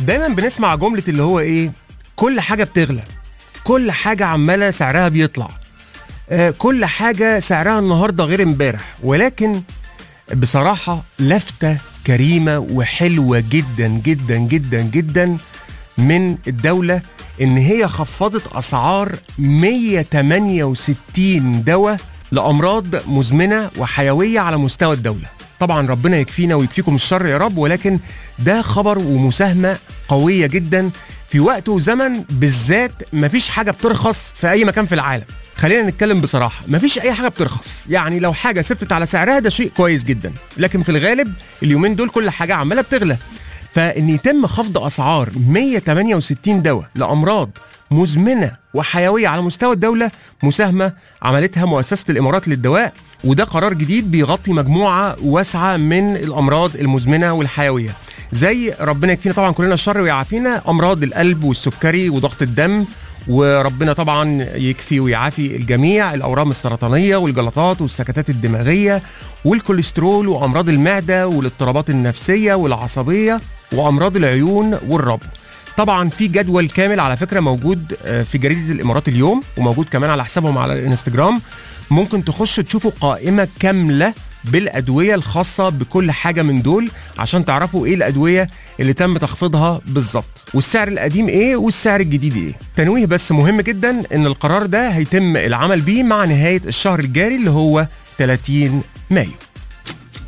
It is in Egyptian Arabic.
دايما بنسمع جمله اللي هو ايه كل حاجه بتغلى كل حاجه عماله سعرها بيطلع آه، كل حاجه سعرها النهارده غير امبارح ولكن بصراحه لفته كريمه وحلوه جدا جدا جدا جدا من الدوله ان هي خفضت اسعار 168 دواء لامراض مزمنه وحيويه على مستوى الدوله طبعا ربنا يكفينا ويكفيكم الشر يا رب ولكن ده خبر ومساهمه قويه جدا في وقت وزمن بالذات مفيش حاجه بترخص في اي مكان في العالم خلينا نتكلم بصراحه مفيش اي حاجه بترخص يعني لو حاجه ثبتت على سعرها ده شيء كويس جدا لكن في الغالب اليومين دول كل حاجه عماله بتغلى فان يتم خفض اسعار 168 دواء لامراض مزمنه وحيويه على مستوى الدوله مساهمه عملتها مؤسسه الامارات للدواء وده قرار جديد بيغطي مجموعه واسعه من الامراض المزمنه والحيويه زي ربنا يكفينا طبعا كلنا الشر ويعافينا امراض القلب والسكري وضغط الدم وربنا طبعا يكفي ويعافي الجميع الاورام السرطانيه والجلطات والسكتات الدماغيه والكوليسترول وامراض المعده والاضطرابات النفسيه والعصبيه وامراض العيون والربو طبعا في جدول كامل على فكره موجود آه، في جريده الامارات اليوم وموجود كمان على حسابهم على الانستجرام ممكن تخش تشوفوا قائمه كامله بالادويه الخاصه بكل حاجه من دول عشان تعرفوا ايه الادويه اللي تم تخفيضها بالظبط والسعر القديم ايه والسعر الجديد ايه تنويه بس مهم جدا ان القرار ده هيتم العمل بيه مع نهايه الشهر الجاري اللي هو 30 مايو